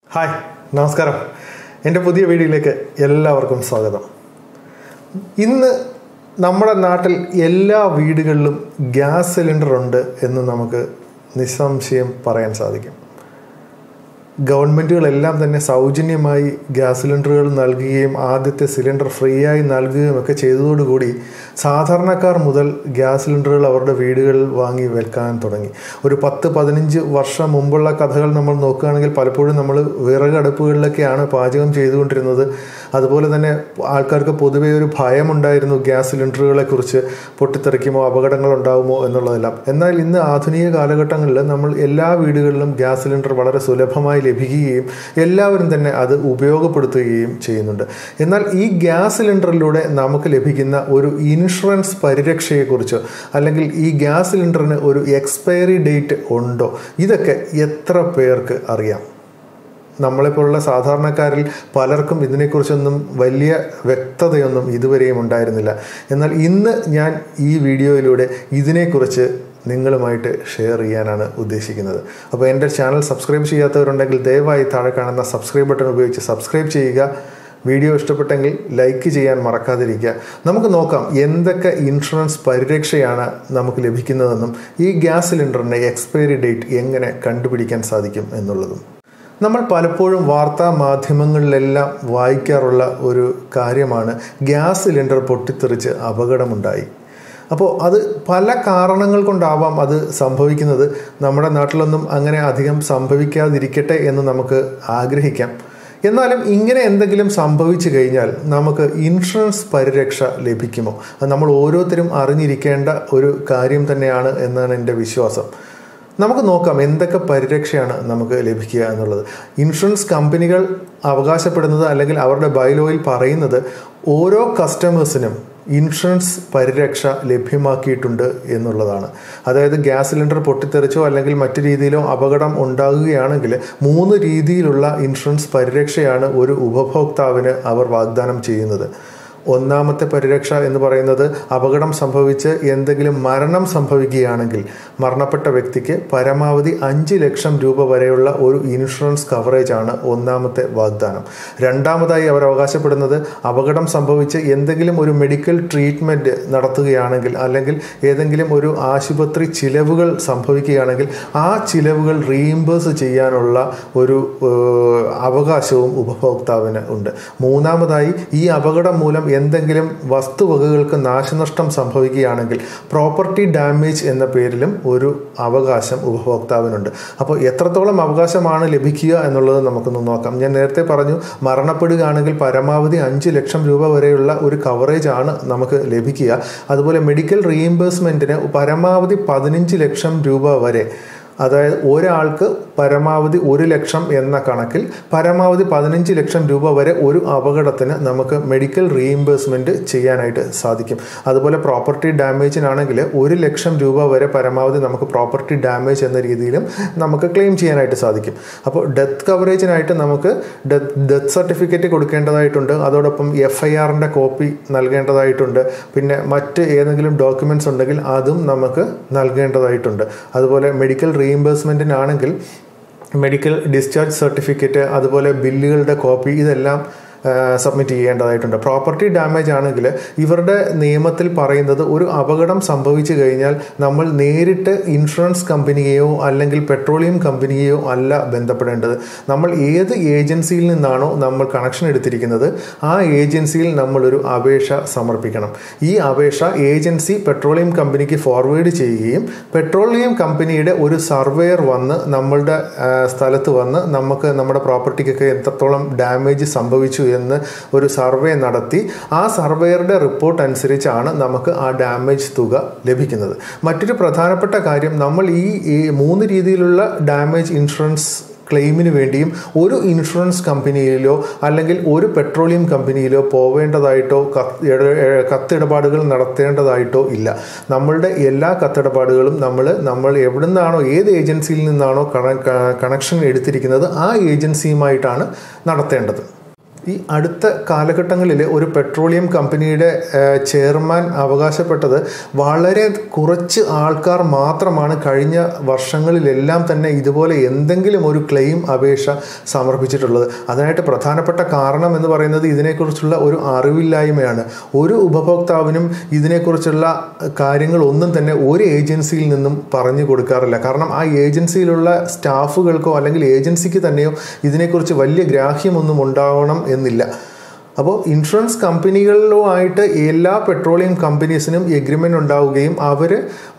hi നമസ്കാരം എൻ്റെ പുതിയ വീഡിയോയിലേക്ക് എല്ലാവർക്കും സ്വാഗതം ഇന്ന് നമ്മുടെ നാട്ടിൽ എല്ലാ വീടുകളിലും ഗ്യാസ് സിലിണ്ടർ ഉണ്ട് എന്ന് നമുക്ക് നിസ്സംശയം പറയാൻ സാധിക്കും ഗവൺമെൻറ്റുകളെല്ലാം തന്നെ സൗജന്യമായി ഗ്യാസ് സിലിണ്ടറുകൾ നൽകുകയും ആദ്യത്തെ സിലിണ്ടർ ഫ്രീ ആയി നൽകുകയും ഒക്കെ ചെയ്തതോടുകൂടി സാധാരണക്കാർ മുതൽ ഗ്യാസ് സിലിണ്ടറുകൾ അവരുടെ വീടുകളിൽ വാങ്ങി വെക്കാൻ തുടങ്ങി ഒരു പത്ത് പതിനഞ്ച് വർഷം മുമ്പുള്ള കഥകൾ നമ്മൾ നോക്കുകയാണെങ്കിൽ പലപ്പോഴും നമ്മൾ വിറകടുപ്പുകളിലൊക്കെയാണ് പാചകം ചെയ്തുകൊണ്ടിരുന്നത് അതുപോലെ തന്നെ ആൾക്കാർക്ക് പൊതുവേ ഒരു ഭയമുണ്ടായിരുന്നു ഗ്യാസ് സിലിണ്ടറുകളെ കുറിച്ച് പൊട്ടിത്തെറിക്കുമോ അപകടങ്ങൾ ഉണ്ടാകുമോ എന്നുള്ളതെല്ലാം എന്നാൽ ഇന്ന് ആധുനിക കാലഘട്ടങ്ങളിൽ നമ്മൾ എല്ലാ വീടുകളിലും ഗ്യാസ് സിലിണ്ടർ വളരെ സുലഭമായി ലഭിക്കുകയും എല്ലാവരും തന്നെ അത് ഉപയോഗപ്പെടുത്തുകയും ചെയ്യുന്നുണ്ട് എന്നാൽ ഈ ഗ്യാസ് സിലിണ്ടറിലൂടെ നമുക്ക് ലഭിക്കുന്ന ഒരു ഇൻഷുറൻസ് പരിരക്ഷയെക്കുറിച്ചോ അല്ലെങ്കിൽ ഈ ഗ്യാസ് സിലിണ്ടറിന് ഒരു എക്സ്പയറി ഡേറ്റ് ഉണ്ടോ ഇതൊക്കെ എത്ര പേർക്ക് അറിയാം നമ്മളെപ്പോലുള്ള സാധാരണക്കാരിൽ പലർക്കും ഇതിനെക്കുറിച്ചൊന്നും വലിയ വ്യക്തതയൊന്നും ഇതുവരെയും ഉണ്ടായിരുന്നില്ല എന്നാൽ ഇന്ന് ഞാൻ ഈ വീഡിയോയിലൂടെ ഇതിനെക്കുറിച്ച് നിങ്ങളുമായിട്ട് ഷെയർ ചെയ്യാനാണ് ഉദ്ദേശിക്കുന്നത് അപ്പോൾ എൻ്റെ ചാനൽ സബ്സ്ക്രൈബ് ചെയ്യാത്തവരുണ്ടെങ്കിൽ ദയവായി താഴെ കാണുന്ന സബ്സ്ക്രൈബ് ബട്ടൺ ഉപയോഗിച്ച് സബ്സ്ക്രൈബ് ചെയ്യുക വീഡിയോ ഇഷ്ടപ്പെട്ടെങ്കിൽ ലൈക്ക് ചെയ്യാൻ മറക്കാതിരിക്കുക നമുക്ക് നോക്കാം എന്തൊക്കെ ഇൻഷുറൻസ് പരിരക്ഷയാണ് നമുക്ക് ലഭിക്കുന്നതെന്നും ഈ ഗ്യാസ് സിലിണ്ടറിൻ്റെ എക്സ്പയറി ഡേറ്റ് എങ്ങനെ കണ്ടുപിടിക്കാൻ സാധിക്കും എന്നുള്ളതും നമ്മൾ പലപ്പോഴും വാർത്താ മാധ്യമങ്ങളിലെല്ലാം വായിക്കാറുള്ള ഒരു കാര്യമാണ് ഗ്യാസ് സിലിണ്ടർ പൊട്ടിത്തെറിച്ച് അപകടമുണ്ടായി അപ്പോൾ അത് പല കാരണങ്ങൾ കൊണ്ടാവാം അത് സംഭവിക്കുന്നത് നമ്മുടെ നാട്ടിലൊന്നും അങ്ങനെ അധികം സംഭവിക്കാതിരിക്കട്ടെ എന്ന് നമുക്ക് ആഗ്രഹിക്കാം എന്നാലും ഇങ്ങനെ എന്തെങ്കിലും സംഭവിച്ചു കഴിഞ്ഞാൽ നമുക്ക് ഇൻഷുറൻസ് പരിരക്ഷ ലഭിക്കുമോ അത് നമ്മൾ ഓരോരുത്തരും അറിഞ്ഞിരിക്കേണ്ട ഒരു കാര്യം തന്നെയാണ് എന്നാണ് എൻ്റെ വിശ്വാസം നമുക്ക് നോക്കാം എന്തൊക്കെ പരിരക്ഷയാണ് നമുക്ക് ലഭിക്കുക എന്നുള്ളത് ഇൻഷുറൻസ് കമ്പനികൾ അവകാശപ്പെടുന്നത് അല്ലെങ്കിൽ അവരുടെ ബൈലോയിൽ പറയുന്നത് ഓരോ കസ്റ്റമേഴ്സിനും ഇൻഷുറൻസ് പരിരക്ഷ ലഭ്യമാക്കിയിട്ടുണ്ട് എന്നുള്ളതാണ് അതായത് ഗ്യാസ് സിലിണ്ടർ പൊട്ടിത്തെറിച്ചോ അല്ലെങ്കിൽ മറ്റു രീതിയിലോ അപകടം ഉണ്ടാകുകയാണെങ്കിൽ മൂന്ന് രീതിയിലുള്ള ഇൻഷുറൻസ് പരിരക്ഷയാണ് ഒരു ഉപഭോക്താവിന് അവർ വാഗ്ദാനം ചെയ്യുന്നത് ഒന്നാമത്തെ പരിരക്ഷ എന്ന് പറയുന്നത് അപകടം സംഭവിച്ച് എന്തെങ്കിലും മരണം സംഭവിക്കുകയാണെങ്കിൽ മരണപ്പെട്ട വ്യക്തിക്ക് പരമാവധി അഞ്ച് ലക്ഷം രൂപ വരെയുള്ള ഒരു ഇൻഷുറൻസ് കവറേജ് ആണ് ഒന്നാമത്തെ വാഗ്ദാനം രണ്ടാമതായി അവർ അവകാശപ്പെടുന്നത് അപകടം സംഭവിച്ച് എന്തെങ്കിലും ഒരു മെഡിക്കൽ ട്രീറ്റ്മെൻറ്റ് നടത്തുകയാണെങ്കിൽ അല്ലെങ്കിൽ ഏതെങ്കിലും ഒരു ആശുപത്രി ചിലവുകൾ സംഭവിക്കുകയാണെങ്കിൽ ആ ചിലവുകൾ റീഇംബേഴ്സ് ചെയ്യാനുള്ള ഒരു അവകാശവും ഉപഭോക്താവിന് ഉണ്ട് മൂന്നാമതായി ഈ അപകടം മൂലം എന്തെങ്കിലും വസ്തുവകകൾക്ക് നാശനഷ്ടം സംഭവിക്കുകയാണെങ്കിൽ പ്രോപ്പർട്ടി ഡാമേജ് എന്ന പേരിലും ഒരു അവകാശം ഉപഭോക്താവിനുണ്ട് അപ്പോൾ എത്രത്തോളം അവകാശമാണ് ലഭിക്കുക എന്നുള്ളത് നമുക്കൊന്ന് നോക്കാം ഞാൻ നേരത്തെ പറഞ്ഞു മരണപ്പെടുകയാണെങ്കിൽ പരമാവധി അഞ്ച് ലക്ഷം രൂപ വരെയുള്ള ഒരു കവറേജ് ആണ് നമുക്ക് ലഭിക്കുക അതുപോലെ മെഡിക്കൽ റീഇംബേഴ്സ്മെൻറ്റിന് പരമാവധി പതിനഞ്ച് ലക്ഷം രൂപ വരെ അതായത് ഒരാൾക്ക് പരമാവധി ഒരു ലക്ഷം എന്ന കണക്കിൽ പരമാവധി പതിനഞ്ച് ലക്ഷം രൂപ വരെ ഒരു അപകടത്തിന് നമുക്ക് മെഡിക്കൽ റീഇംബേഴ്സ്മെൻറ്റ് ചെയ്യാനായിട്ട് സാധിക്കും അതുപോലെ പ്രോപ്പർട്ടി ഡാമേജിനാണെങ്കിൽ ഒരു ലക്ഷം രൂപ വരെ പരമാവധി നമുക്ക് പ്രോപ്പർട്ടി ഡാമേജ് എന്ന രീതിയിലും നമുക്ക് ക്ലെയിം ചെയ്യാനായിട്ട് സാധിക്കും അപ്പോൾ ഡെത്ത് കവറേജിനായിട്ട് നമുക്ക് ഡെത്ത് ഡെത്ത് സർട്ടിഫിക്കറ്റ് കൊടുക്കേണ്ടതായിട്ടുണ്ട് അതോടൊപ്പം എഫ് ഐ ആറിൻ്റെ കോപ്പി നൽകേണ്ടതായിട്ടുണ്ട് പിന്നെ മറ്റ് ഏതെങ്കിലും ഡോക്യുമെൻറ്റ്സ് ഉണ്ടെങ്കിൽ അതും നമുക്ക് നൽകേണ്ടതായിട്ടുണ്ട് അതുപോലെ മെഡിക്കൽ റീഇംബേഴ്സ്മെൻറ്റിനാണെങ്കിൽ മെഡിക്കൽ ഡിസ്ചാർജ് സർട്ടിഫിക്കറ്റ് അതുപോലെ ബില്ലുകളുടെ കോപ്പി ഇതെല്ലാം സബ്മിറ്റ് ചെയ്യേണ്ടതായിട്ടുണ്ട് പ്രോപ്പർട്ടി ഡാമേജ് ആണെങ്കിൽ ഇവരുടെ നിയമത്തിൽ പറയുന്നത് ഒരു അപകടം സംഭവിച്ചു കഴിഞ്ഞാൽ നമ്മൾ നേരിട്ട് ഇൻഷുറൻസ് കമ്പനിയെയോ അല്ലെങ്കിൽ പെട്രോളിയം കമ്പനിയെയോ അല്ല ബന്ധപ്പെടേണ്ടത് നമ്മൾ ഏത് ഏജൻസിയിൽ നിന്നാണോ നമ്മൾ കണക്ഷൻ എടുത്തിരിക്കുന്നത് ആ ഏജൻസിയിൽ നമ്മളൊരു അപേക്ഷ സമർപ്പിക്കണം ഈ അപേക്ഷ ഏജൻസി പെട്രോളിയം കമ്പനിക്ക് ഫോർവേഡ് ചെയ്യുകയും പെട്രോളിയം കമ്പനിയുടെ ഒരു സർവേയർ വന്ന് നമ്മളുടെ സ്ഥലത്ത് വന്ന് നമുക്ക് നമ്മുടെ പ്രോപ്പർട്ടിക്കൊക്കെ എത്രത്തോളം ഡാമേജ് സംഭവിച്ചു എന്ന് ഒരു സർവേ നടത്തി ആ സർവേയറുടെ റിപ്പോർട്ട് അനുസരിച്ചാണ് നമുക്ക് ആ ഡാമേജ് തുക ലഭിക്കുന്നത് മറ്റൊരു പ്രധാനപ്പെട്ട കാര്യം നമ്മൾ ഈ മൂന്ന് രീതിയിലുള്ള ഡാമേജ് ഇൻഷുറൻസ് ക്ലെയിമിന് വേണ്ടിയും ഒരു ഇൻഷുറൻസ് കമ്പനിയിലോ അല്ലെങ്കിൽ ഒരു പെട്രോളിയം കമ്പനിയിലോ പോവേണ്ടതായിട്ടോ കത്തിടപാടുകൾ നടത്തേണ്ടതായിട്ടോ ഇല്ല നമ്മളുടെ എല്ലാ കത്തിടപാടുകളും നമ്മൾ നമ്മൾ എവിടെ നിന്നാണോ ഏത് ഏജൻസിയിൽ നിന്നാണോ കണക്ഷൻ എടുത്തിരിക്കുന്നത് ആ ഏജൻസിയുമായിട്ടാണ് നടത്തേണ്ടത് ഈ അടുത്ത കാലഘട്ടങ്ങളിൽ ഒരു പെട്രോളിയം കമ്പനിയുടെ ഏഹ്, ചെയർമാൻ അവകാശപ്പെട്ടത് വളരെ കുറച്ച് ആൾക്കാർ മാത്രമാണ് കഴിഞ്ഞ വർഷങ്ങളിലെല്ലാം തന്നെ ഇതുപോലെ എന്തെങ്കിലും ഒരു ക്ലെയിം അപേക്ഷ സമർപ്പിച്ചിട്ടുള്ളത് അതിനായിട്ട് പ്രധാനപ്പെട്ട കാരണം എന്ന് പറയുന്നത് ഇതിനെക്കുറിച്ചുള്ള ഒരു അറിവില്ലായ്മയാണ് ഒരു ഉപഭോക്താവിനും ഇതിനെക്കുറിച്ചുള്ള കാര്യങ്ങളൊന്നും തന്നെ ഒരു ഏജൻസിയിൽ നിന്നും പറഞ്ഞു കൊടുക്കാറില്ല കാരണം ആ ഏജൻസിയിലുള്ള സ്റ്റാഫുകൾക്കോ അല്ലെങ്കിൽ ഏജൻസിക്ക് തന്നെയോ ഇതിനെക്കുറിച്ച് വലിയ ഗ്രാഹ്യമൊന്നും ഉണ്ടാവണം എന്നില്ല അപ്പോൾ ഇൻഷുറൻസ് കമ്പനികളുമായിട്ട് എല്ലാ പെട്രോളിയം കമ്പനീസിനും എഗ്രിമെൻ്റ് ഉണ്ടാവുകയും അവർ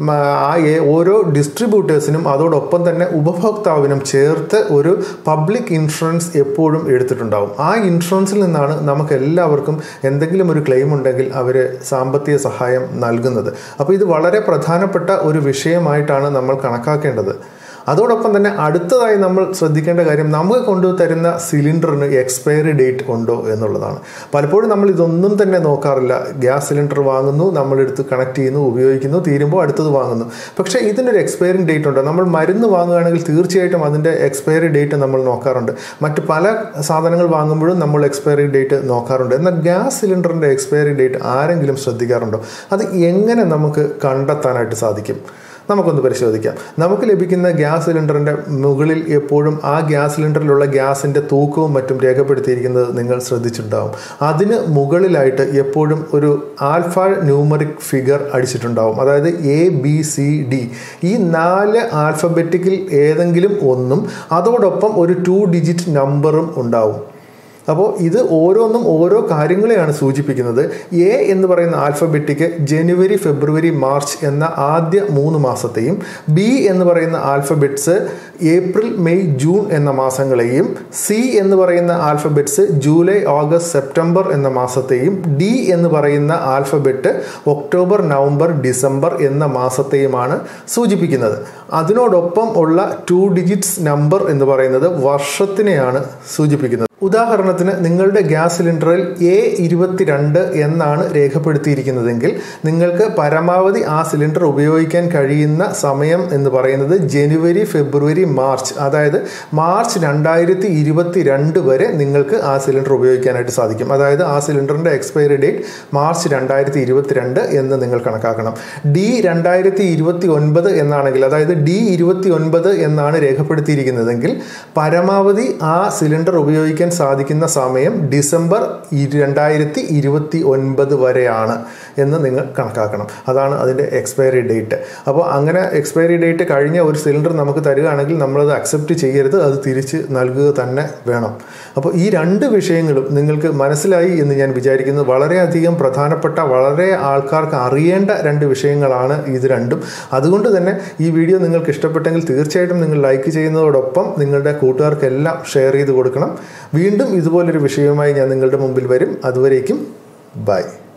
ആ ഏ- ഓരോ ഡിസ്ട്രിബ്യൂട്ടേഴ്സിനും അതോടൊപ്പം തന്നെ ഉപഭോക്താവിനും ചേർത്ത് ഒരു പബ്ലിക് ഇൻഷുറൻസ് എപ്പോഴും എടുത്തിട്ടുണ്ടാവും ആ ഇൻഷുറൻസിൽ നിന്നാണ് നമുക്ക് എല്ലാവർക്കും എന്തെങ്കിലും ഒരു ക്ലെയിം ഉണ്ടെങ്കിൽ അവർ സാമ്പത്തിക സഹായം നൽകുന്നത് അപ്പോൾ ഇത് വളരെ പ്രധാനപ്പെട്ട ഒരു വിഷയമായിട്ടാണ് നമ്മൾ കണക്കാക്കേണ്ടത് അതോടൊപ്പം തന്നെ അടുത്തതായി നമ്മൾ ശ്രദ്ധിക്കേണ്ട കാര്യം നമുക്ക് കൊണ്ടുതരുന്ന സിലിണ്ടറിന് എക്സ്പയറി ഡേറ്റ് ഉണ്ടോ എന്നുള്ളതാണ് പലപ്പോഴും നമ്മൾ ഇതൊന്നും തന്നെ നോക്കാറില്ല ഗ്യാസ് സിലിണ്ടർ വാങ്ങുന്നു നമ്മളെടുത്ത് കണക്ട് ചെയ്യുന്നു ഉപയോഗിക്കുന്നു തീരുമ്പോൾ അടുത്തത് വാങ്ങുന്നു പക്ഷേ ഇതിനൊരു എക്സ്പയറി ഡേറ്റ് ഉണ്ട് നമ്മൾ മരുന്ന് വാങ്ങുകയാണെങ്കിൽ തീർച്ചയായിട്ടും അതിൻ്റെ എക്സ്പയറി ഡേറ്റ് നമ്മൾ നോക്കാറുണ്ട് മറ്റ് പല സാധനങ്ങൾ വാങ്ങുമ്പോഴും നമ്മൾ എക്സ്പയറി ഡേറ്റ് നോക്കാറുണ്ട് എന്നാൽ ഗ്യാസ് സിലിണ്ടറിൻ്റെ എക്സ്പയറി ഡേറ്റ് ആരെങ്കിലും ശ്രദ്ധിക്കാറുണ്ടോ അത് എങ്ങനെ നമുക്ക് കണ്ടെത്താനായിട്ട് സാധിക്കും നമുക്കൊന്ന് പരിശോധിക്കാം നമുക്ക് ലഭിക്കുന്ന ഗ്യാസ് സിലിണ്ടറിൻ്റെ മുകളിൽ എപ്പോഴും ആ ഗ്യാസ് സിലിണ്ടറിലുള്ള ഗ്യാസിൻ്റെ തൂക്കവും മറ്റും രേഖപ്പെടുത്തിയിരിക്കുന്നത് നിങ്ങൾ ശ്രദ്ധിച്ചിട്ടുണ്ടാവും അതിന് മുകളിലായിട്ട് എപ്പോഴും ഒരു ആൽഫ ന്യൂമറിക് ഫിഗർ അടിച്ചിട്ടുണ്ടാവും അതായത് എ ബി സി ഡി ഈ നാല് ആൽഫബറ്റിക്കിൽ ഏതെങ്കിലും ഒന്നും അതോടൊപ്പം ഒരു ടു ഡിജിറ്റ് നമ്പറും ഉണ്ടാവും അപ്പോൾ ഇത് ഓരോന്നും ഓരോ കാര്യങ്ങളെയാണ് സൂചിപ്പിക്കുന്നത് എ എന്ന് പറയുന്ന ആൽഫബറ്റിക്ക് ജനുവരി ഫെബ്രുവരി മാർച്ച് എന്ന ആദ്യ മൂന്ന് മാസത്തെയും ബി എന്ന് പറയുന്ന ആൽഫബറ്റ്സ് ഏപ്രിൽ മെയ് ജൂൺ എന്ന മാസങ്ങളെയും സി എന്ന് പറയുന്ന ആൽഫബറ്റ്സ് ജൂലൈ ഓഗസ്റ്റ് സെപ്റ്റംബർ എന്ന മാസത്തെയും ഡി എന്ന് പറയുന്ന ആൽഫബറ്റ് ഒക്ടോബർ നവംബർ ഡിസംബർ എന്ന മാസത്തെയുമാണ് സൂചിപ്പിക്കുന്നത് അതിനോടൊപ്പം ഉള്ള ടു ഡിജിറ്റ്സ് നമ്പർ എന്ന് പറയുന്നത് വർഷത്തിനെയാണ് സൂചിപ്പിക്കുന്നത് ഉദാഹരണത്തിന് നിങ്ങളുടെ ഗ്യാസ് സിലിണ്ടറിൽ എ ഇരുപത്തിരണ്ട് എന്നാണ് രേഖപ്പെടുത്തിയിരിക്കുന്നതെങ്കിൽ നിങ്ങൾക്ക് പരമാവധി ആ സിലിണ്ടർ ഉപയോഗിക്കാൻ കഴിയുന്ന സമയം എന്ന് പറയുന്നത് ജനുവരി ഫെബ്രുവരി മാർച്ച് അതായത് മാർച്ച് രണ്ടായിരത്തി ഇരുപത്തി രണ്ട് വരെ നിങ്ങൾക്ക് ആ സിലിണ്ടർ ഉപയോഗിക്കാനായിട്ട് സാധിക്കും അതായത് ആ സിലിണ്ടറിൻ്റെ എക്സ്പയറി ഡേറ്റ് മാർച്ച് രണ്ടായിരത്തി ഇരുപത്തിരണ്ട് എന്ന് നിങ്ങൾ കണക്കാക്കണം ഡി രണ്ടായിരത്തി ഇരുപത്തി ഒൻപത് എന്നാണെങ്കിൽ അതായത് ഡി ഇരുപത്തി ഒൻപത് എന്നാണ് രേഖപ്പെടുത്തിയിരിക്കുന്നതെങ്കിൽ പരമാവധി ആ സിലിണ്ടർ ഉപയോഗിക്കാൻ സാധിക്കുന്ന സമയം ഡിസംബർ രണ്ടായിരത്തി ഇരുപത്തി ഒൻപത് വരെയാണ് എന്ന് നിങ്ങൾ കണക്കാക്കണം അതാണ് അതിൻ്റെ എക്സ്പയറി ഡേറ്റ് അപ്പോൾ അങ്ങനെ എക്സ്പയറി ഡേറ്റ് കഴിഞ്ഞ ഒരു സിലിണ്ടർ നമുക്ക് തരികയാണെങ്കിൽ നമ്മളത് അക്സെപ്റ്റ് ചെയ്യരുത് അത് തിരിച്ച് നൽകുക തന്നെ വേണം അപ്പോൾ ഈ രണ്ട് വിഷയങ്ങളും നിങ്ങൾക്ക് മനസ്സിലായി എന്ന് ഞാൻ വിചാരിക്കുന്നത് വളരെയധികം പ്രധാനപ്പെട്ട വളരെ ആൾക്കാർക്ക് അറിയേണ്ട രണ്ട് വിഷയങ്ങളാണ് ഇത് രണ്ടും അതുകൊണ്ട് തന്നെ ഈ വീഡിയോ നിങ്ങൾക്ക് ഇഷ്ടപ്പെട്ടെങ്കിൽ തീർച്ചയായിട്ടും നിങ്ങൾ ലൈക്ക് ചെയ്യുന്നതോടൊപ്പം നിങ്ങളുടെ കൂട്ടുകാർക്കെല്ലാം ഷെയർ ചെയ്ത് കൊടുക്കണം വീണ്ടും ഇതുപോലൊരു വിഷയവുമായി ഞാൻ നിങ്ങളുടെ മുമ്പിൽ വരും അതുവരേക്കും ബൈ